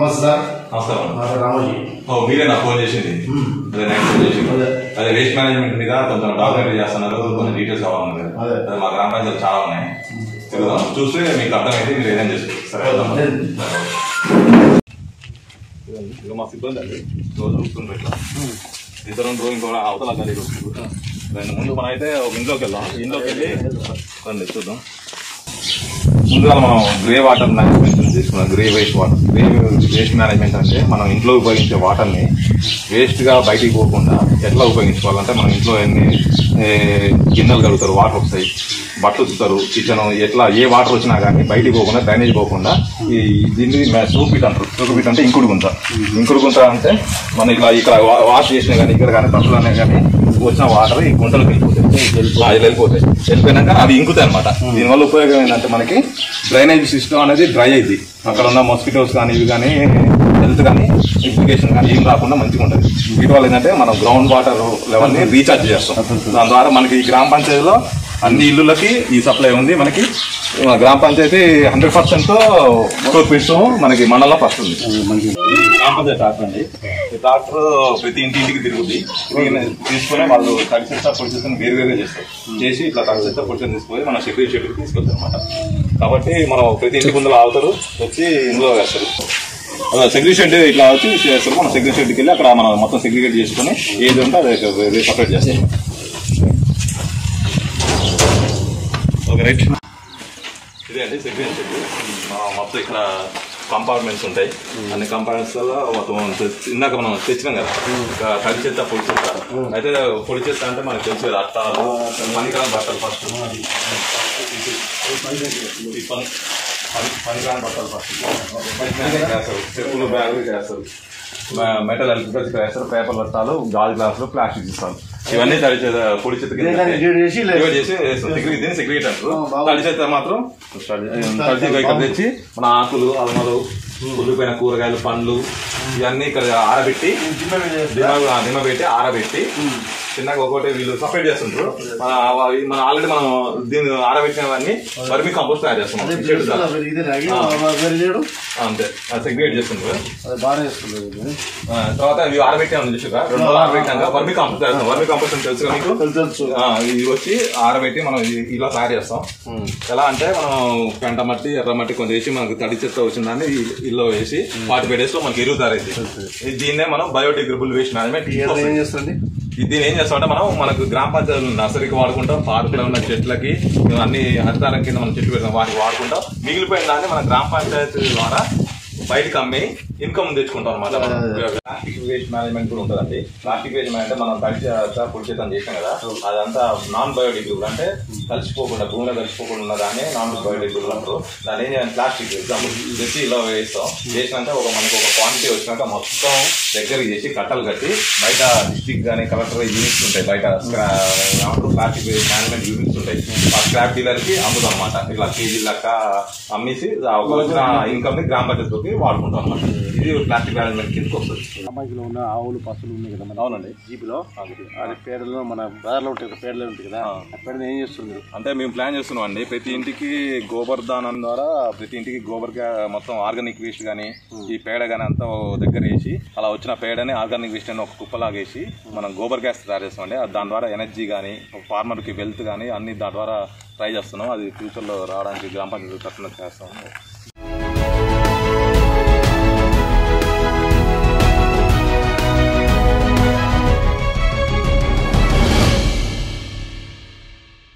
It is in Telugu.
నమస్తే సార్ నమస్కారం నా పేరు రామోజీ ఓ మీరే నాకు ఫోన్ చేసింది అదే నైట్ ఫోన్ చేసింది అదే. అదే వేస్ట్ మేనేజ్మెంట్ మీద కొంచెం డాక్యుమెంట్ చేస్తున్నారు కొన్ని డీటెయిల్స్ కావాలన్నారు అదే. అదే మా గ్రామ పంచాయతీ చాలా ఉన్నాయి తిరుగుదాం చూస్తే మీకు అర్థమైతే మీరు ఏదైనా చేస్తారు సరే వెళ్దాం. ఇదిగో మా సిబ్బంది అండి రోజు చూస్తుండ్రు ఇట్లా ఇద్దరు డ్రోయింగ్ కూడా అవతల గది రెండు ముందు మనం అయితే ఒక ఇంట్లోకి వెళ్దాం ఇంట్లోకి వెళ్ళి రండి చూద్దాం ముందుగా మనం గ్రే వాటర్ మేనేజ్మెంట్ తీసుకున్నాం grey waste water grey waste management అంటే మనం ఇంట్లో ఉపయోగించే వాటర్ని వేస్ట్ గా బయటికి పోకుండా ఎట్లా ఉపయోగించుకోవాలంటే మనం ఇంట్లో ఎన్ని ఏ, గిన్నెలు కడుగుతారు వాటర్ వస్తాయి బట్టలు ఉతుకుతారు కిచెన్ ఎట్లా ఏ వాటర్ వచ్చినా కానీ బయటికి పోకుండా డ్రైనేజ్ పోకుండా ఈ దీన్ని సూపిట్ అంటారు సూపిట్ అంటే ఇంకుడు గుంత ఇంకుడు గుంత అంటే మనం ఇట్లా ఇక్కడ వా- వాష్ చేసినా కానీ ఇక్కడ కానీ బట్టలు అనే కానీ వచ్చిన వాటర్ ఈ గుంటలకు వెళ్ళిపోతాయి ఆ, ఇలా వెళ్ళిపోతాయి వెళ్ళిపోయినాక అవి ఇంకుతాయి అనమాట దీనివల్ల ఉపయోగం ఏంటంటే మనకి డ్రైనేజ్ సిస్టమ్ అనేది డ్రై అయింది అక్కడ ఉన్న మస్కిటోస్ కానీ ఇవి కానీ హెల్త్ కానీ ఇన్ఫికేషన్ కానీ ఏం రాకుండా మంచిగా ఉంటుంది వీటి వల్ల ఏంటంటే మనం గ్రౌండ్ వాటర్ లెవెల్ ని రీఛార్జ్ చేస్తాం దాని ద్వారా మనకి ఈ గ్రామ పంచాయతీలో అన్ని ఇల్లులకి ఈ సప్లై ఉంది మనకి మన గ్రామ పంచాయతీ హండ్రెడ్ పర్సెంట్ చూపిస్తాం మనకి మండలం ఫస్ట్ ఉంది గ్రామ పంచాయతీ ట్రాక్టర్ అండి ఈ ట్రాక్టర్ ప్రతి ఇంటి ఇంటికి తిరుగుద్ది దీన్ని తీసుకొని వాళ్ళు తడిచేస్తా పొడిచేస్తా వేరు వేరుగా చేస్తారు చేసి ఇట్లా తడిచేస్తా పొడిచేస్తా తీసుకొని మన సెక్యూరిటీ షెడ్యూల్ తీసుకెళ్తారు అనమాట కాబట్టి మనం ప్రతి ఇంటి ముందులో ఆవుతారు వచ్చి ఇందులో వేస్తారు సెక్యూరిటీ షెడ్ ఇట్లా వచ్చి చేస్తారు మనం సెక్యూరిటీ షెడ్కి వెళ్ళి అక్కడ మనం మొత్తం సెగ్రిగేట్ చేసుకొని ఏది ఉంటే అది సపరేట్ చేస్తాం ఓకే రైట్ ఇదే అండి సెగ్రిగేట్ షెడ్ మనం మొత్తం ఇక్కడ కంపార్ట్మెంట్స్ ఉంటాయి అన్ని కంపార్ట్మెంట్స్ లో మొత్తం తెచ్చి- ఇందాక మనం తెచ్చినాం కదా ఇంకా తడి చెత్త పొడి చెత్త అయితే పొడి చెత్త అంటే మనకు తెలుసు కదా అట్టాలు పనికిరాని బట్టలు ఫస్ట్ ఈ పని పని- పనికిరాని బట్టలు ఫస్ట్ వేస్తారు చెప్పులు బ్యాగులు వేస్తారు మెటల్ ఎలక్ట్రికల్స్ వేస్తారు పేపర్ బస్తాలు గాజు గ్లాసులు ప్లాస్టిక్ ఇస్తారు ఇవన్నీ తడి చెత్త పొడి చెత్త కింద దీన్ని డివైడ్ చేసి ఇలా డివైడ్ చేసి వేస్తాం. సెక్యూరిటీ దీన్ని సెక్యూరిటీ అంటారు తడి చెత్త మాత్రం తడి చెత్త ఇక్కడ తెచ్చి మన ఆకులు అలమలు కుళ్ళిపోయిన కూరగాయలు పండ్లు ఇవన్నీ ఇక్కడ ఆరబెట్టి దిమ్మ దిమ్మ పెట్టి ఆరబెట్టి చిన్నగా ఒకటి వీళ్ళు సపరేట్ చేస్తుంటారు మన అవి మన ఆల్రెడీ మనం దీన్ని ఆరబెట్టినవన్నీ వర్మి కంపోస్ట్ తయారు చేస్తున్నాం చెట్టు ద్వారా. ఇది రాగి వేరే చేయడం అంతే సెగ్రిగేట్ చేస్తుంటారు అది బాగానే చేస్తుంది ఇది. ఆ, తర్వాత ఇవి ఆరబెట్టాము చూసుగా రెండు రోజులు ఆరబెట్టాక వర్మి కంపోస్ట్ తయారు చేస్తాం వర్మి కంపోస్ట్ అంటే తెలుసుగా మీకు తెలుసు తెలుసు ఆ, ఇది వచ్చి ఆరబెట్టి మనం ఇది ఇలా తయారు చేస్తాం ఎలా అంటే మనం పెంట మట్టి ఎర్ర మట్టి కొంచెం వేసి మనకు తడి చెత్త వచ్చిందని ఇల్లు వేసి ఫార్టీ ఫైవ్ డేస్ లో మనకి ఎరువు తయారైంది ఇది దీన్నే మనం బయోడిగ్రబుల్ వేస్ట్ మేనేజ్మెంట్ ఏదో ఏం చేస్తుంది ఇది దీన్ని ఏం చేస్తామంటే మనం మనకు గ్రామ పంచాయతీ నర్సరీకి వాడుకుంటాం పార్కులో ఉన్న చెట్లకి అన్ని హరితారం కింద మనం చెట్లు పెడతాం వాటికి వాడుకుంటాం మిగిలిపోయిన దాన్ని మన గ్రామ పంచాయతీ ద్వారా బయటకు అమ్మి ఇన్కమ్ తెచ్చుకుంటాం అనమాట ప్లాస్టిక్ వేస్ట్ మేనేజ్మెంట్ కూడా ఉంటుందండి ప్లాస్టిక్ వేస్ట్ మేనేజ్మెంట్ మనం తడిచి పొడి చేతం చేసాం కదా అదంతా నాన్ బయోడిగ్రబుల్ అంటే కలిసిపోకుండా భూమిలో కలిసిపోకుండా ఉన్న దాన్ని నాన్ బయోడిగ్రబుల్ అంటారు దాన్ని ఏం చేయాలి ప్లాస్టిక్ ఎగ్జాంపుల్ తెచ్చి ఇలా వేస్తాం వేసినాక ఒక మనకు ఒక క్వాంటిటీ వచ్చినాక మొత్తం దగ్గరికి చేసి కట్టలు కట్టి బయట డిస్ట్రిక్ట్ కానీ కలెక్టర్ యూనిట్స్ ఉంటాయి బయట ప్లాస్టిక్ మేనేజ్మెంట్ యూనిట్స్ ఉంటాయి ఆ స్క్రాప్ డీలర్ కి అమ్ముతాం అనమాట ఇట్లా కేజీ లెక్క అమ్మేసి ఆ వచ్చిన ఇన్కమ్ ని గ్రామ పంచాయతీకి వాడుకుంటాం అనమాట ఇది ప్లాస్టిక్ మేనేజ్మెంట్ కిందకి వస్తుంది అమ్మాయిలో ఉన్న ఆవులు పశువులు ఉన్నాయి కదా మన అవునండి జీబీలో అది పేడలో మన బజార్లో ఉంటాయి కదా, పేడలో ఉంటుంది కదా ఆ పేడని ఏం చేస్తుంది అంటే మేము ప్లాన్ చేస్తున్నాం అండి ప్రతి ఇంటికి గోబర్ధానం ద్వారా ప్రతి ఇంటికి గోబర్ గా మొత్తం ఆర్గానిక్ వేస్ట్ గానీ ఈ పేడ గానీ అంతా ఓ దగ్గర వేసి అలా వచ్చిన పేడని ఆర్గానిక్ వేస్ట్ అని ఒక కుప్పలాగా వేసి మనం గోబర్ గ్యాస్ తయారు చేస్తామండి అది దాని ద్వారా ఎనర్జీ కానీ ఫార్మర్ కి వెల్త్ కానీ అన్ని దాని ద్వారా ట్రై చేస్తున్నాం అది ఫ్యూచర్ లో రావడానికి గ్రామ పంచాయతీ తరఫున చేస్తాం